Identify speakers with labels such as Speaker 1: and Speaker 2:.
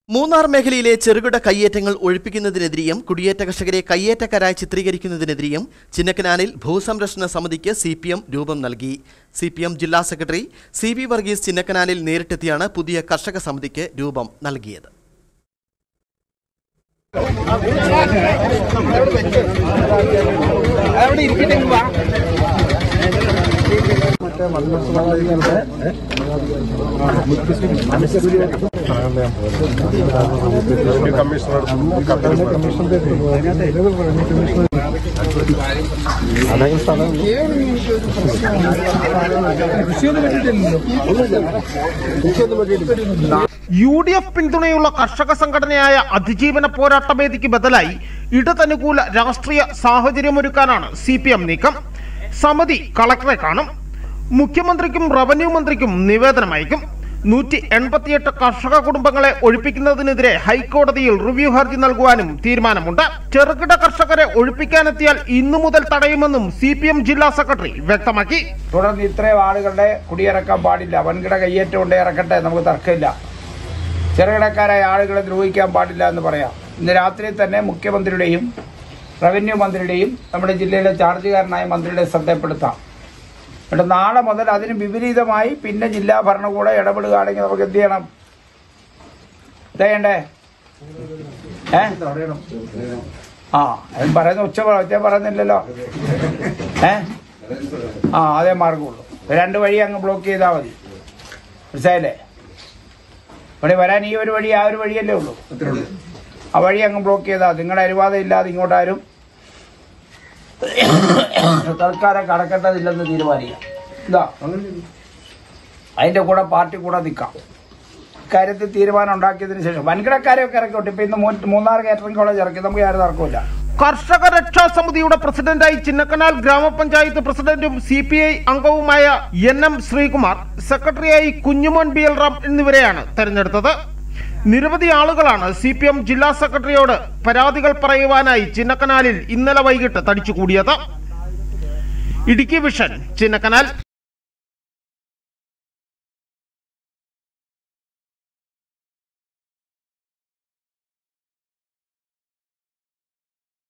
Speaker 1: മൂന്നാർ മേഖലയിലെ ചെറുകിട കയ്യേറ്റങ്ങൾ ഒഴിപ്പിക്കുന്നതിനെതിരെയും കുടിയേറ്റ കർഷകരെ കയ്യേറ്റക്കാരായി ചിത്രീകരിക്കുന്നതിനെതിരെയും ചിന്നക്കനാലിൽ ഭൂസംരക്ഷണ സമിതിക്ക് സി പി എം രൂപം നൽകി സി പി എം ജില്ലാ സെക്രട്ടറി സി വി വർഗീസ് ചിന്നക്കനാലിൽ നേരിട്ടെത്തിയാണ് പുതിയ കർഷക സമിതിക്ക് രൂപം നൽകിയത്
Speaker 2: യു ഡി എഫ് പിന്തുണയുള്ള കർഷക സംഘടനയായ അതിജീവന പോരാട്ടവേദിക്ക് ബദലായി ഇടതനുകൂല രാഷ്ട്രീയ സാഹചര്യമൊരുക്കാനാണ് സി പി എം നീക്കം സമിതി കളക്ടറെ കാണും മുഖ്യമന്ത്രിക്കും റവന്യൂ മന്ത്രിക്കും നിവേദനം അയക്കും നൂറ്റി എൺപത്തിയെട്ട് കർഷക കുടുംബങ്ങളെ ഒഴിപ്പിക്കുന്നതിനെതിരെ ഹൈക്കോടതിയിൽ റിവ്യൂ ഹർജി നൽകുവാനും തീരുമാനമുണ്ട് ചെറുകിട കർഷകരെ ഒഴിപ്പിക്കാനെത്തിയാൽ ഇന്നു മുതൽ തടയുമെന്നും സി ജില്ലാ സെക്രട്ടറി വ്യക്തമാക്കി
Speaker 3: തുടർന്ന് ഇത്രയും ആളുകളുടെ കുടിയിറക്കാൻ പാടില്ല വൻകിട കയ്യേറ്റം കൊണ്ട് ഇറക്കട്ടെ നമുക്ക് തർക്കമില്ല ചെറുകിടക്കാരായ ആളുകളെ ദ്രോഹിക്കാൻ പാടില്ല എന്ന് പറയാം ഇന്ന് രാത്രി തന്നെ മുഖ്യമന്ത്രിയുടെയും റവന്യൂ മന്ത്രിയുടെയും നമ്മുടെ ജില്ലയിലെ ചാർജുകാരനായ മന്ത്രിയുടെ ശ്രദ്ധപ്പെടുത്താം എന്നിട്ട് നാളെ മുതൽ അതിന് വിപരീതമായി പിന്നെ ജില്ലാ ഭരണകൂടം ഇടപെടുകയാണെങ്കിൽ നമുക്ക് എന്ത് ചെയ്യണം ചെയ്യണ്ടേ ഏ ആ അത് പറയുന്ന ഉച്ച ഉച്ച പറയുന്നില്ലല്ലോ ഏ ആ അതേ മാർഗമുള്ളൂ രണ്ട് വഴി അങ്ങ് ബ്ലോക്ക് ചെയ്താൽ മതി മനസ്സിലായില്ലേ ഇവിടെ വരാൻ ഈ ഒരു വഴി ആ ഒരു വഴിയല്ലേ ഉള്ളൂ ആ വഴി അങ്ങ് ബ്ലോക്ക് ചെയ്താൽ നിങ്ങളുടെ അനുവാദം ഇല്ലാതെ ഇങ്ങോട്ടാരും തൽക്കാലം കടക്കേണ്ടതില്ലെന്ന് തീരുമാനിക്കാം ഇതാ അതിന്റെ കൂടെ പാർട്ടി കൂടെ നിൽക്കാം ഇക്കാര്യത്തിൽ തീരുമാനം ഉണ്ടാക്കിയതിന് ശേഷം വൻകിടക്കാരെയൊക്കെ ഇറക്കോട്ടെ ഇപ്പൊ ഇന്ന് മൂ- മൂന്നാർ കാറ്ററിംഗ് കോളേജ് ഇറക്കി നമുക്ക് ആരും തർക്കമില്ല
Speaker 2: കർഷക രക്ഷാ സമിതിയുടെ പ്രസിഡന്റായി ചിന്നക്കനാൽ ഗ്രാമപഞ്ചായത്ത് പ്രസിഡന്റും സി പി ഐ അംഗവുമായ എൻ എം ശ്രീകുമാർ സെക്രട്ടറിയായി കുഞ്ഞുമോൻ ബി എൽ റാം എന്നിവരെയാണ് തെരഞ്ഞെടുത്തത് നിരവധി ആളുകളാണ് സി പി എം ജില്ലാ സെക്രട്ടറിയോട് പരാതികൾ പറയുവാനായി ചിന്നക്കനാലിൽ ഇന്നലെ വൈകിട്ട് തടിച്ചുകൂടിയത് ഇടുക്കി വിഷൻ ചിന്നക്കനാൽ